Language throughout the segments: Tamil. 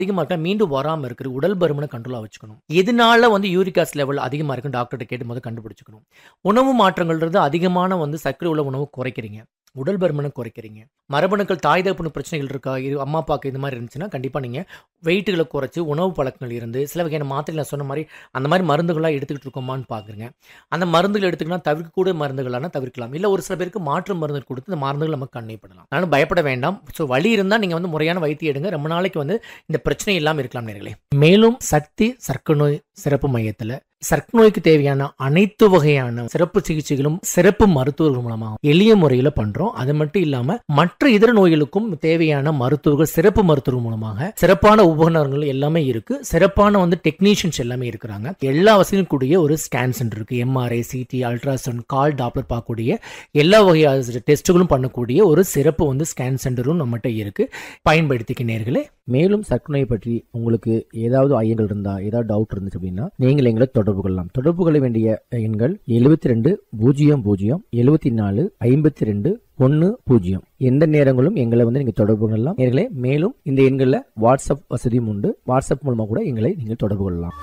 அதிகமாக இருக்கா மீண்டும் வராமல் இருக்கிற உடல் பருமனை கண்ட்ரோலாக வச்சுக்கணும் எதனால வந்து யூரிக் ஆசிட் லெவல் அதிகமாக இருக்குன்னு டாக்டர்கிட்ட கேட்டு முதல் கண்டுபிடிச்சிக்கணும் உணவு மாற்றங்கள்ன்றது அதிகமான வந்து சர்க்கரை உள்ள உணவு குறைக்கிறீங்க உடல் பருமனை குறைக்கிறீங்க மரபணுக்கள் தாய் தகப்பனு பிரச்சனைகள் இருக்கா இது அம்மா அப்பாவுக்கு இந்த மாதிரி இருந்துச்சுன்னா கண்டிப்பாக நீங்கள் வெயிட்டுகளை குறைச்சி உணவு பழக்கங்கள் இருந்து சில வகையான மாத்திரை நான் சொன்ன மாதிரி அந்த மாதிரி மருந்துகளாக எடுத்துக்கிட்டு இருக்கோமான்னு பார்க்குறேங்க அந்த மருந்துகள் எடுத்துக்கலாம் தவிர்க்கக்கூடிய மருந்துகளான தவிர்க்கலாம் இல்லை ஒரு சில பேருக்கு மாற்று மருந்து கொடுத்து இந்த மருந்துகள் நமக்கு கண்ணை பண்ணலாம் நானும் பயப்பட வேண்டாம் ஸோ வழி இருந்தால் நீங்கள் வந்து முறையான வைத்தியம் எடுங்க ரொம்ப நாளைக்கு வந்து இந்த பிரச்சனை இல்லாமல் இருக்கலாம் நேர்களே மேலும் சக்தி சர்க்கரை நோய் சிறப்பு மையத்தில் சர்க்கரை நோய்க்கு தேவையான அனைத்து வகையான சிறப்பு சிகிச்சைகளும் சிறப்பு மருத்துவர்கள் மூலமாக எளிய முறையில் பண்றோம் அது மட்டும் இல்லாம மற்ற இதர நோய்களுக்கும் தேவையான மருத்துவர்கள் சிறப்பு மருத்துவர்கள் மூலமாக சிறப்பான உபகரணங்கள் எல்லாமே இருக்கு சிறப்பான வந்து டெக்னீஷியன்ஸ் எல்லாமே இருக்கிறாங்க எல்லா வசதியும் கூடிய ஒரு ஸ்கேன் சென்டர் இருக்கு எம்ஆர்ஐ சிடி அல்ட்ராசவுண்ட் கால் டாப்லர் பார்க்கக்கூடிய எல்லா வகையான டெஸ்ட்டுகளும் பண்ணக்கூடிய ஒரு சிறப்பு வந்து ஸ்கேன் சென்டரும் நம்மகிட்ட இருக்கு பயன்படுத்திக்க நேர்களே மேலும் சர்க்கரை நோய் பற்றி உங்களுக்கு ஏதாவது ஐயங்கள் இருந்தா ஏதாவது டவுட் இருந்துச்சு அப்படின்னா நீங்கள் எங்களை தொடர்பு கொள்ளலாம் தொடர்பு கொள்ள வேண்டிய எண்கள் எழுபத்தி ரெண்டு பூஜ்ஜியம் பூஜ்ஜியம் எழுபத்தி நாலு ஐம்பத்தி ரெண்டு ஒன்று பூஜ்ஜியம் எந்த நேரங்களும் எங்களை வந்து நீங்கள் தொடர்பு கொள்ளலாம் நேர்களே மேலும் இந்த எண்களில் வாட்ஸ்அப் வசதியும் உண்டு வாட்ஸ்அப் மூலமாக கூட எங்களை நீங்கள் தொடர்பு கொள்ளலாம்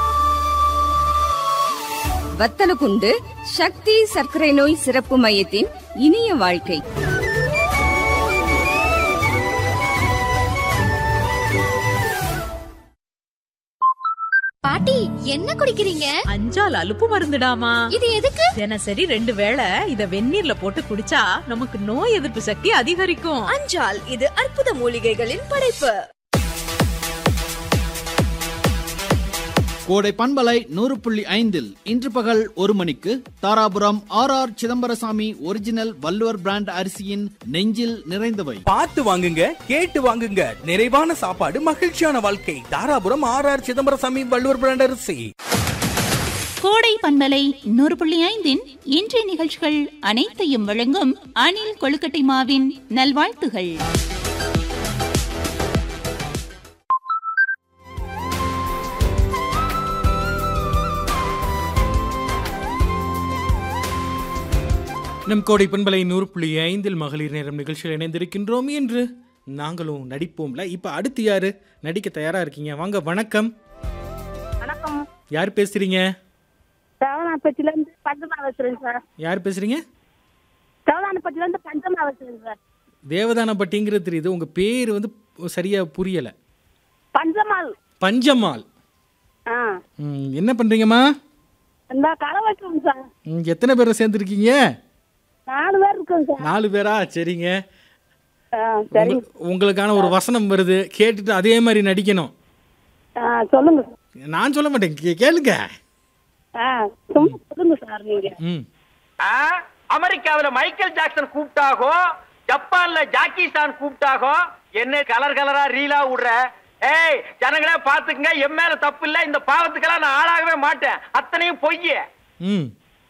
வத்தலகுண்டு சக்தி சர்க்கரை நோய் சிறப்பு மையத்தின் இனிய வாழ்க்கை பாட்டி என்ன குடிக்கிறீங்க அஞ்சால் அலுப்பு மருந்துடாமா இது எதுக்கு தினசரி ரெண்டு வேளை இத வெந்நீர்ல போட்டு குடிச்சா நமக்கு நோய் எதிர்ப்பு சக்தி அதிகரிக்கும் அஞ்சால் இது அற்புத மூலிகைகளின் படைப்பு கோடை பண்பலை நூறு புள்ளி ஐந்தில் இன்று பகல் ஒரு மணிக்கு Dharapuram R R Chidambarasamy original Valluvar brand அரிசியின் நெஞ்சில் நிறைந்தவை பார்த்து வாங்குங்க கேட்டு வாங்குங்க நிறைவான சாப்பாடு மகிழ்ச்சியான வாழ்க்கை Dharapuram R R Chidambarasamy Valluvar brand அரிசி கோடை பண்பலை நூறு புள்ளி ஐந்தின் இன்றைய நிகழ்ச்சிகள் அனைத்தையும் வழங்கும் அணில் கொழுக்கட்டை மாவின் நல்வாழ்த்துகள் நம் கோடை பண்பலை நூறு புள்ளி ஐந்தில் மகளிர் நேரம் நிகழ்ச்சியில் இணைந்திருக்கின்றோம் என்று நாங்களும் நடிப்போம்ல இப்போ அடுத்து யாரு நடிக்க தயாரா இருக்கீங்க வாங்க வணக்கம் வணக்கம் யார் பேசுறீங்க தவளானப்பட்டில இருந்து பஞ்சமா பேசுறேன் சார் யார் பேசுறீங்க தவளானப்பட்டில இருந்து பஞ்சமா பேசுறேன் சார் தேவதானப்பட்டிங்கிறது தெரியுது உங்க பேர் வந்து சரியா புரியல பஞ்சமால் பஞ்சம்மாள் ஆ ம், என்ன பண்றீங்கம்மா இந்த களை வைக்கிறோம் சார் ம், எத்தனை பேரை சேர்ந்துருக்கீங்க நாலு பேர் இருக்கோம் சார் நாலு பேரா சரிங்க ஆ சரி உங்க- உங்களுக்கான ஒரு வசனம் வருது கேட்டுட்டு அதே மாதிரி நடிக்கணும் ஆ சொல்லுங்க நான் சொல்ல மாட்டேன் கே- கேளுங்க ஆ சும்மா சொல்லுங்க சார் நீங்க ம் அமெரிக்காவுல மைக்கேல் ஜாக்சன் கூப்பிட்டாகோ ஜப்பான்ல ஜாக்கி சான் கூப்பிட்டாகோ என்ன கலர் கலரா ரீலா விடுற ஏய் ஜனங்களே பாத்துக்கங்க என் மேல தப்பு இல்ல இந்த பாவத்துக்கெல்லாம் நான் ஆளாகவே மாட்டேன் அத்தனையும் பொய்ய ம்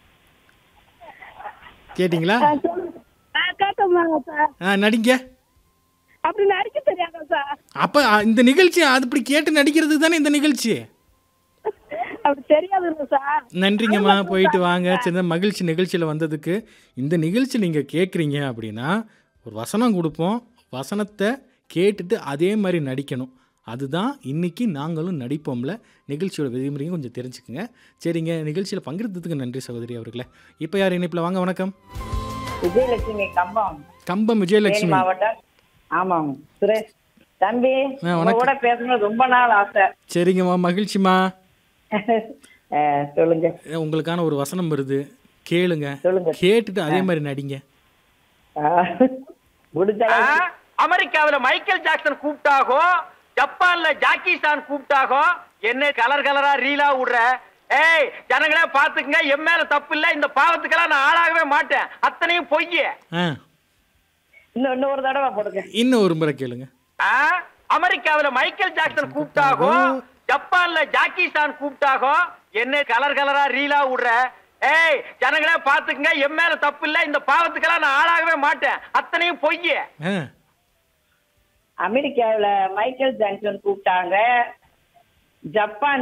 கேட்டிங்களா ஆ சொல்லுங்க ஆ கேட்க சார் ஆ நடிங்க அப்படி நடிக்க தெரியாதா சார் அப்போ இந்த நிகழ்ச்சி அது இப்படி கேட்டு நடிக்கிறது தானே இந்த நிகழ்ச்சி அப்படி தெரியாதுங்க சார் நன்றிங்கம்மா போயிட்டு வாங்க சின்ன மகிழ்ச்சி நிகழ்ச்சியில் வந்ததுக்கு இந்த நிகழ்ச்சி நீங்கள் கேட்குறீங்க அப்படின்னா ஒரு வசனம் கொடுப்போம் வசனத்தை கேட்டுட்டு அதே மாதிரி நடிக்கணும் அதுதான் இன்னைக்கு நாங்களும் நடிப்போம்ல நிகழ்ச்சியோட விதிமுறையும் கொஞ்சம் தெரிஞ்சுக்குங்க சரிங்க நிகழ்ச்சியில் பங்கெடுத்ததுக்கு நன்றி சகோதரி அவர்களே இப்போ யார் இணைப்பில் வாங்க வணக்கம் விஜயலட்சுமி கம்பம் கம்பம் தேனி விஜயலட்சுமி மாவட்டம் ஆமாம் சுரேஷ் தம்பி ஆ, உங்க வணக்கம். கூட பேசணும் ரொம்ப நாள் ஆசை சரிங்கம்மா மகிழ்ச்சிம்மா அஹ், சொல்லுங்க உங்களுக்கான ஒரு வசனம் வருது கேளுங்க சொல்லுங்க. கேட்டுட்டு அதே மாதிரி நடிங்க அஹ், முடிஞ்ச அளவுக்கு அமெரிக்காவுல மைக்கேல் ஜாக்சன் கூப்பிட்டாகோ ஜப்பான்ல ஜாக்கி சான் கூப்பிட்டாகோ என்ன கலர் கலரா ரீலா விடுற ஏய் ஜனங்களே பாத்துக்கங்க என் மேல தப்பு இல்ல இந்த பாவத்துக்கெல்லாம் நான் ஆளாகவே மாட்டேன் அத்தனையும் பொய்ய ஆ இன்னும் இன்னொரு தடவை போடுங்க இன்னும் ஒரு முறை கேளுங்க ஆ? அமெரிக்காவுல மைக்கேல் ஜாக்சன் கூப்பிட்டாகோ ஜப்பான்ல ஜாக்கி சான் கூப்பிட்டாகோ என்ன கலர் கலரா ரீலா விடுற ஏய் ஜனங்களே பாத்துக்கங்க என் மேல தப்பு இல்ல இந்த பாவத்துக்கெல்லாம் நான் ஆளாகவே மாட்டேன் அத்தனையும் பொய்ய ஆ அமெரிக்காவுல மைக்கேல் ஜாக்சன் கூப்பிட்டாங்க ஜப்பான்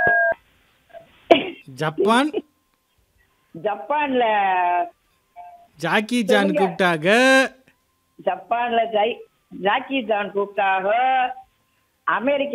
ஜப்பான் ஜப்பான்ல ஜாக்கி ஜான் கூப்பிட்டாங்க ஜப்பான்ல ஜை ஜாக்கி ஜான் கூப்பிட்டாங்க அமெரிக்க